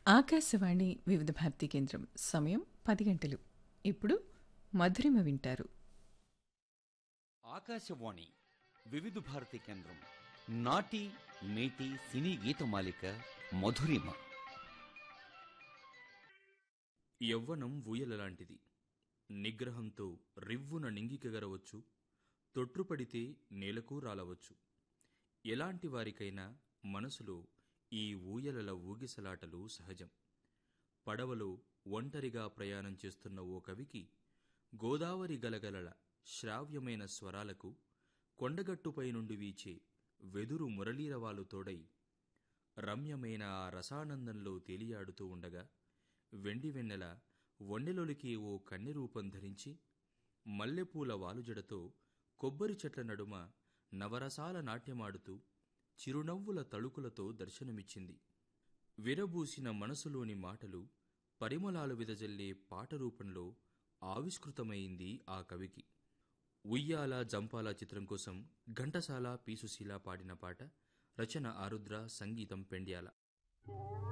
ఆకాశవాణి వివిధ భారతి కేంద్రం సమయం పది గంటలు ఇప్పుడు మధురిమ వింటారు ఆకాశవాణి వివిధ భారతి కేంద్రం నాటి మేటి సినీ గీతమాలిక మధురిమ యవ్వనం ఊయలలాంటిది నిగ్రహంతో రివ్వున నింగికెగరవచ్చు తొట్రుపడితే నేలకు రాలవచ్చు ఎలాంటి వారికైనా మనసులో ఈ ఊయలల ఊగిసలాటలు సహజం పడవలో ఒంటరిగా ప్రయాణం చేస్తున్న ఓ కవికి గోదావరి గలగలల శ్రావ్యమైన స్వరాలకు కొండగట్టుపై నుండి వీచే వెదురు మురళీరవాలు తోడై రమ్యమైన ఆ రసానందంలో తేలియాడుతూ ఉండగా వెండి వెన్నెల వన్నెలొలికి ఓ కన్నె రూపం ధరించి మల్లెపూల వాలుజడతో కొబ్బరి చెట్ల నడుమ నవరసాల నాట్యమాడుతూ చిరునవ్వుల తళుకులతో దర్శనమిచ్చింది విరబూసిన మనసులోని మాటలు పరిమళాలు విదజల్లే పాట రూపంలో ఆవిష్కృతమైంది ఆ కవికి ఉయ్యాల జంపాల చిత్రం కోసం ఘంటసాల పీసుశీల పాడిన పాట రచన ఆరుద్ర సంగీతం పెండ్యాల